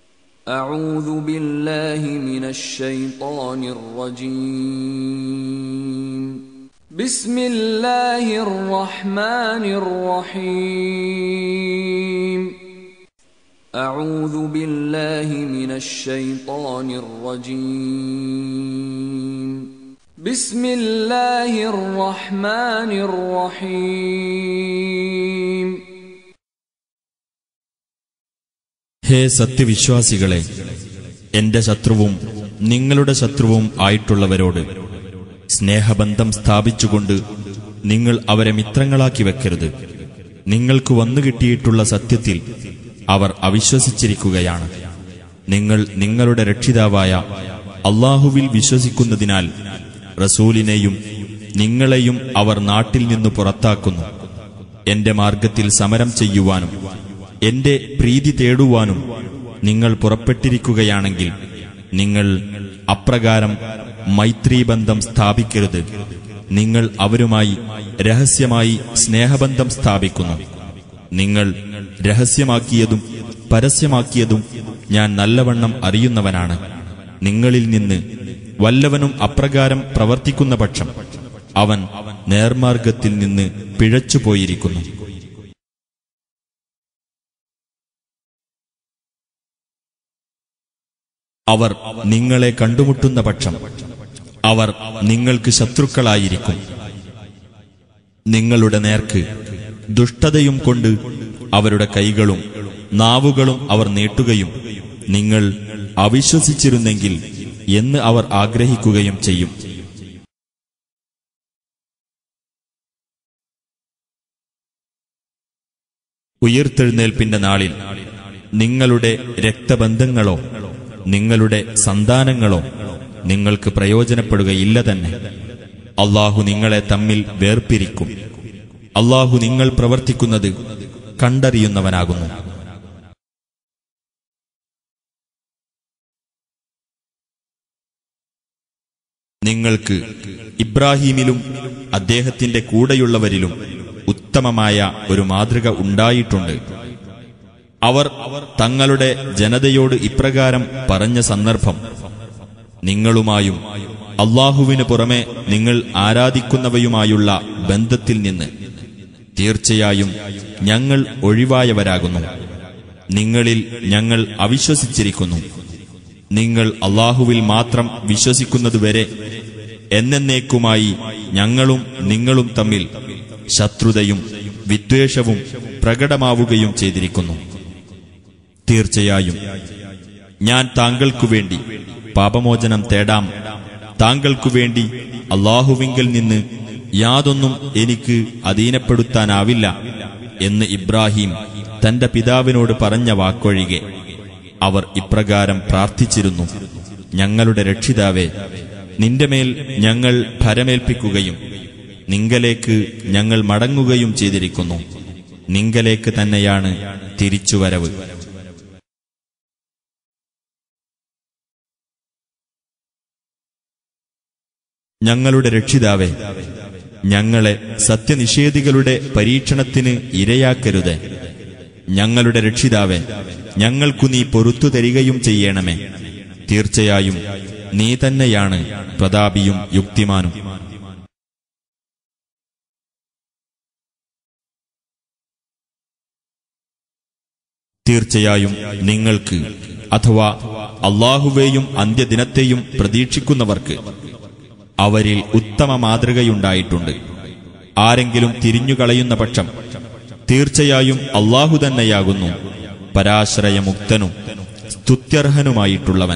أعوذ بالله من الشيطان الرجيم بسم الله الرحمن الرحيم أعوذ بالله من الشيطان الرجيم بسم الله الرحمن الرحيم ഹേ സത്യവിശ്വാസികളെ എന്റെ ശത്രുവും നിങ്ങളുടെ ശത്രുവും ആയിട്ടുള്ളവരോട് സ്നേഹബന്ധം സ്ഥാപിച്ചുകൊണ്ട് നിങ്ങൾ അവരെ മിത്രങ്ങളാക്കി വെക്കരുത് നിങ്ങൾക്ക് വന്നുകിട്ടിയിട്ടുള്ള സത്യത്തിൽ അവർ അവിശ്വസിച്ചിരിക്കുകയാണ് നിങ്ങൾ നിങ്ങളുടെ രക്ഷിതാവായ അള്ളാഹുവിൽ വിശ്വസിക്കുന്നതിനാൽ റസൂലിനെയും നിങ്ങളെയും അവർ നാട്ടിൽ നിന്ന് പുറത്താക്കുന്നു എന്റെ മാർഗത്തിൽ സമരം ചെയ്യുവാനും എന്റെ പ്രീതി തേടുവാനും നിങ്ങൾ പുറപ്പെട്ടിരിക്കുകയാണെങ്കിൽ നിങ്ങൾ അപ്രകാരം മൈത്രീബന്ധം സ്ഥാപിക്കരുത് നിങ്ങൾ അവരുമായി രഹസ്യമായി സ്നേഹബന്ധം സ്ഥാപിക്കുന്നു നിങ്ങൾ രഹസ്യമാക്കിയതും പരസ്യമാക്കിയതും ഞാൻ നല്ലവണ്ണം അറിയുന്നവനാണ് നിങ്ങളിൽ നിന്ന് വല്ലവനും അപ്രകാരം പ്രവർത്തിക്കുന്ന പക്ഷം അവൻ നേർമാർഗത്തിൽ നിന്ന് പിഴച്ചുപോയിരിക്കുന്നു അവർ നിങ്ങളെ കണ്ടുമുട്ടുന്ന പക്ഷം അവർ നിങ്ങൾക്ക് ശത്രുക്കളായിരിക്കും നിങ്ങളുടെ നേർക്ക് ദുഷ്ടതയും കൊണ്ട് അവരുടെ കൈകളും നാവുകളും അവർ നീട്ടുകയും നിങ്ങൾ അവിശ്വസിച്ചിരുന്നെങ്കിൽ എന്ന് അവർ ആഗ്രഹിക്കുകയും ചെയ്യും ഉയർത്തെഴുന്നേൽപ്പിന്റെ നാളിൽ നിങ്ങളുടെ രക്തബന്ധങ്ങളോ നിങ്ങളുടെ സന്താനങ്ങളോ നിങ്ങൾക്ക് പ്രയോജനപ്പെടുകയില്ല തന്നെ അള്ളാഹു നിങ്ങളെ തമ്മിൽ വേർപിരിക്കും അള്ളാഹു നിങ്ങൾ പ്രവർത്തിക്കുന്നത് കണ്ടറിയുന്നവനാകുന്നു നിങ്ങൾക്ക് ഇബ്രാഹീമിലും അദ്ദേഹത്തിന്റെ കൂടെയുള്ളവരിലും ഉത്തമമായ ഒരു മാതൃക ഉണ്ടായിട്ടുണ്ട് അവർ തങ്ങളുടെ ജനതയോട് ഇപ്രകാരം പറഞ്ഞ സന്ദർഭം നിങ്ങളുമായും അള്ളാഹുവിനു പുറമെ നിങ്ങൾ ആരാധിക്കുന്നവയുമായുള്ള ബന്ധത്തിൽ നിന്ന് തീർച്ചയായും ഞങ്ങൾ ഒഴിവായവരാകുന്നു നിങ്ങളിൽ ഞങ്ങൾ അവിശ്വസിച്ചിരിക്കുന്നു നിങ്ങൾ അള്ളാഹുവിൽ മാത്രം വിശ്വസിക്കുന്നതുവരെ എന്നേക്കുമായി ഞങ്ങളും നിങ്ങളും തമ്മിൽ ശത്രുതയും വിദ്വേഷവും പ്രകടമാവുകയും ചെയ്തിരിക്കുന്നു തീർച്ചയായും ഞാൻ താങ്കൾക്കു വേണ്ടി പാപമോചനം തേടാം താങ്കൾക്കു വേണ്ടി അള്ളാഹുവിങ്കിൽ നിന്ന് യാതൊന്നും എനിക്ക് അധീനപ്പെടുത്താനാവില്ല എന്ന് ഇബ്രാഹിം തന്റെ പിതാവിനോട് പറഞ്ഞ വാക്കൊഴികെ അവർ ഇപ്രകാരം പ്രാർത്ഥിച്ചിരുന്നു ഞങ്ങളുടെ രക്ഷിതാവേ നിന്റെ മേൽ ഞങ്ങൾ ഭരമേൽപ്പിക്കുകയും നിങ്കലേക്ക് ഞങ്ങൾ മടങ്ങുകയും ചെയ്തിരിക്കുന്നു നിങ്കലേക്ക് തന്നെയാണ് തിരിച്ചുവരവ് ഞങ്ങളുടെ രക്ഷിതാവേ ഞങ്ങളെ സത്യനിഷേധികളുടെ പരീക്ഷണത്തിന് ഇരയാക്കരുത് ഞങ്ങളുടെ രക്ഷിതാവേ ഞങ്ങൾക്കു നീ പൊറത്തു തരികയും ചെയ്യണമേ തീർച്ചയായും നീ തന്നെയാണ് പ്രതാപിയും യുക്തിമാനും തീർച്ചയായും നിങ്ങൾക്ക് അഥവാ അള്ളാഹുവേയും അന്ത്യദിനത്തെയും പ്രതീക്ഷിക്കുന്നവർക്ക് അവരിൽ ഉത്തമ മാതൃകയുണ്ടായിട്ടുണ്ട് ആരെങ്കിലും തിരിഞ്ഞുകളയുന്ന പക്ഷം തീർച്ചയായും അള്ളാഹു തന്നെയാകുന്നു പരാശ്രയമുക്തനും സ്തുത്യർഹനുമായിട്ടുള്ളവൻ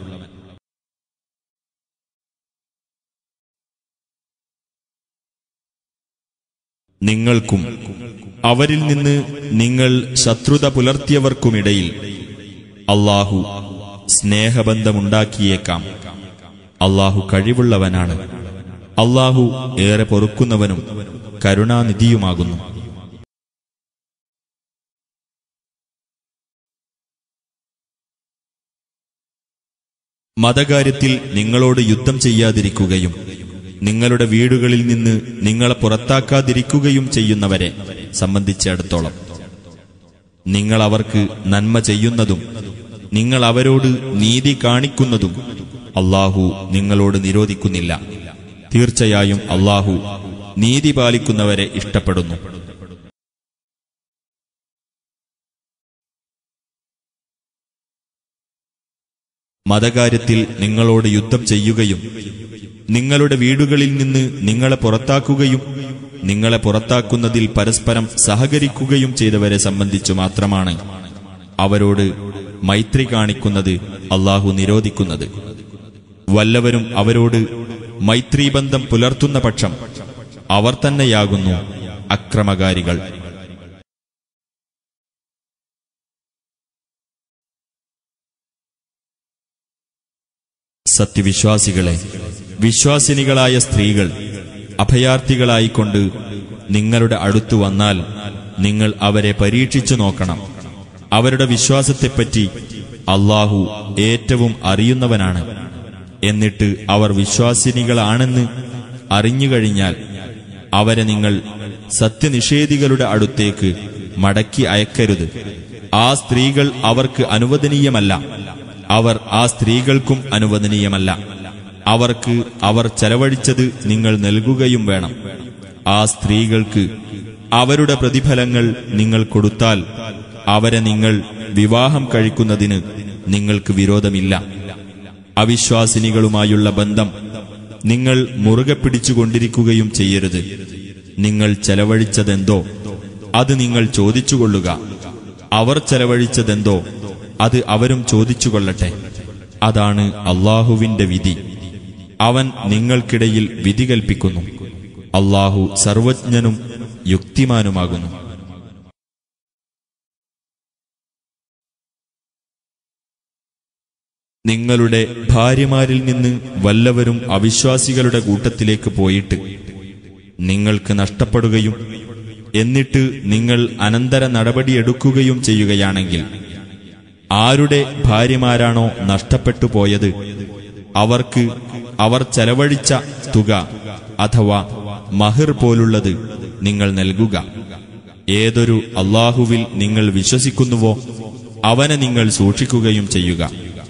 നിങ്ങൾക്കും അവരിൽ നിന്ന് നിങ്ങൾ ശത്രുത പുലർത്തിയവർക്കുമിടയിൽ അള്ളാഹു സ്നേഹബന്ധമുണ്ടാക്കിയേക്കാം അള്ളാഹു കഴിവുള്ളവനാണ് അള്ളാഹു ഏറെ പൊറുക്കുന്നവനും കരുണാനിധിയുമാകുന്നു മതകാര്യത്തിൽ നിങ്ങളോട് യുദ്ധം ചെയ്യാതിരിക്കുകയും നിങ്ങളുടെ വീടുകളിൽ നിന്ന് നിങ്ങളെ പുറത്താക്കാതിരിക്കുകയും ചെയ്യുന്നവരെ സംബന്ധിച്ചിടത്തോളം നിങ്ങൾ അവർക്ക് നന്മ ചെയ്യുന്നതും നിങ്ങൾ അവരോട് നീതി കാണിക്കുന്നതും അള്ളാഹു നിങ്ങളോട് നിരോധിക്കുന്നില്ല തീർച്ചയായും അള്ളാഹു നീതി പാലിക്കുന്നവരെ ഇഷ്ടപ്പെടുന്നു മതകാര്യത്തിൽ നിങ്ങളോട് യുദ്ധം ചെയ്യുകയും നിങ്ങളുടെ വീടുകളിൽ നിന്ന് നിങ്ങളെ പുറത്താക്കുകയും നിങ്ങളെ പുറത്താക്കുന്നതിൽ പരസ്പരം സഹകരിക്കുകയും ചെയ്തവരെ സംബന്ധിച്ചു മാത്രമാണ് അവരോട് മൈത്രി കാണിക്കുന്നത് അള്ളാഹു നിരോധിക്കുന്നത് വല്ലവരും അവരോട് മൈത്രീബന്ധം പുലർത്തുന്ന പക്ഷം അവർ തന്നെയാകുന്നു അക്രമകാരികൾ സത്യവിശ്വാസികളെ വിശ്വാസിനികളായ സ്ത്രീകൾ അഭയാർത്ഥികളായിക്കൊണ്ട് നിങ്ങളുടെ അടുത്തു വന്നാൽ നിങ്ങൾ അവരെ പരീക്ഷിച്ചു നോക്കണം അവരുടെ വിശ്വാസത്തെപ്പറ്റി അള്ളാഹു ഏറ്റവും അറിയുന്നവനാണ് എന്നിട്ട് അവർ വിശ്വാസിനികളാണെന്ന് അറിഞ്ഞുകഴിഞ്ഞാൽ അവരെ നിങ്ങൾ സത്യനിഷേധികളുടെ അടുത്തേക്ക് മടക്കി അയക്കരുത് ആ സ്ത്രീകൾ അവർക്ക് അനുവദനീയമല്ല അവർ ആ സ്ത്രീകൾക്കും അനുവദനീയമല്ല അവർക്ക് അവർ ചെലവഴിച്ചത് നിങ്ങൾ നൽകുകയും വേണം ആ സ്ത്രീകൾക്ക് അവരുടെ പ്രതിഫലങ്ങൾ നിങ്ങൾ കൊടുത്താൽ അവരെ നിങ്ങൾ വിവാഹം കഴിക്കുന്നതിന് നിങ്ങൾക്ക് വിരോധമില്ല അവിശ്വാസിനികളുമായുള്ള ബന്ധം നിങ്ങൾ മുറുകെ പിടിച്ചുകൊണ്ടിരിക്കുകയും ചെയ്യരുത് നിങ്ങൾ ചെലവഴിച്ചതെന്തോ അത് നിങ്ങൾ ചോദിച്ചുകൊള്ളുക അവർ ചെലവഴിച്ചതെന്തോ അത് അവരും ചോദിച്ചുകൊള്ളട്ടെ അതാണ് അള്ളാഹുവിന്റെ വിധി അവൻ നിങ്ങൾക്കിടയിൽ വിധി കൽപ്പിക്കുന്നു അള്ളാഹു സർവജ്ഞനും യുക്തിമാനുമാകുന്നു നിങ്ങളുടെ ഭാര്യമാരിൽ നിന്ന് വല്ലവരും അവിശ്വാസികളുടെ കൂട്ടത്തിലേക്ക് പോയിട്ട് നിങ്ങൾക്ക് നഷ്ടപ്പെടുകയും എന്നിട്ട് നിങ്ങൾ അനന്തര നടപടിയെടുക്കുകയും ചെയ്യുകയാണെങ്കിൽ ആരുടെ ഭാര്യമാരാണോ നഷ്ടപ്പെട്ടു പോയത് അവർക്ക് അവർ ചെലവഴിച്ച തുക അഥവാ മഹിർ പോലുള്ളത് നിങ്ങൾ നൽകുക ഏതൊരു അള്ളാഹുവിൽ നിങ്ങൾ വിശ്വസിക്കുന്നുവോ അവനെ നിങ്ങൾ സൂക്ഷിക്കുകയും ചെയ്യുക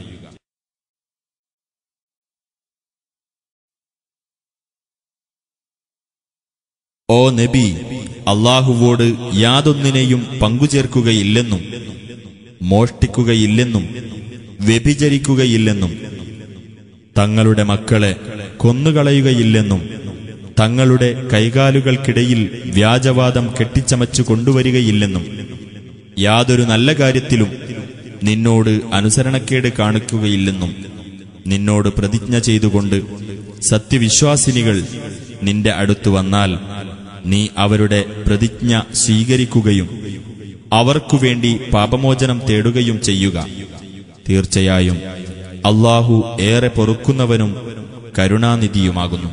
ഓ നബി അള്ളാഹുവോട് യാതൊന്നിനെയും പങ്കുചേർക്കുകയില്ലെന്നും മോഷ്ടിക്കുകയില്ലെന്നും വ്യഭിചരിക്കുകയില്ലെന്നും തങ്ങളുടെ മക്കളെ കൊന്നുകളയുകയില്ലെന്നും തങ്ങളുടെ കൈകാലുകൾക്കിടയിൽ വ്യാജവാദം കെട്ടിച്ചമച്ചു കൊണ്ടുവരികയില്ലെന്നും യാതൊരു നല്ല കാര്യത്തിലും നിന്നോട് അനുസരണക്കേട് കാണിക്കുകയില്ലെന്നും നിന്നോട് പ്രതിജ്ഞ ചെയ്തുകൊണ്ട് സത്യവിശ്വാസിനികൾ നിന്റെ അടുത്തു വന്നാൽ നീ അവരുടെ പ്രതിജ്ഞ സ്വീകരിക്കുകയും അവർക്കുവേണ്ടി പാപമോചനം തേടുകയും ചെയ്യുക തീർച്ചയായും അള്ളാഹു ഏറെ പൊറുക്കുന്നവനും കരുണാനിധിയുമാകുന്നു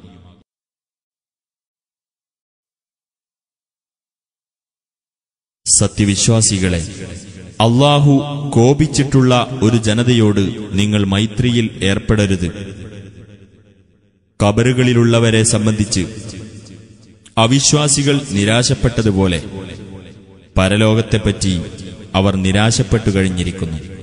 സത്യവിശ്വാസികളെ അള്ളാഹു കോപിച്ചിട്ടുള്ള ഒരു ജനതയോട് നിങ്ങൾ മൈത്രിയിൽ ഏർപ്പെടരുത് കബറുകളിലുള്ളവരെ സംബന്ധിച്ച് അവിശ്വാസികൾ നിരാശപ്പെട്ടതുപോലെ പരലോകത്തെപ്പറ്റി അവർ നിരാശപ്പെട്ടു കഴിഞ്ഞിരിക്കുന്നു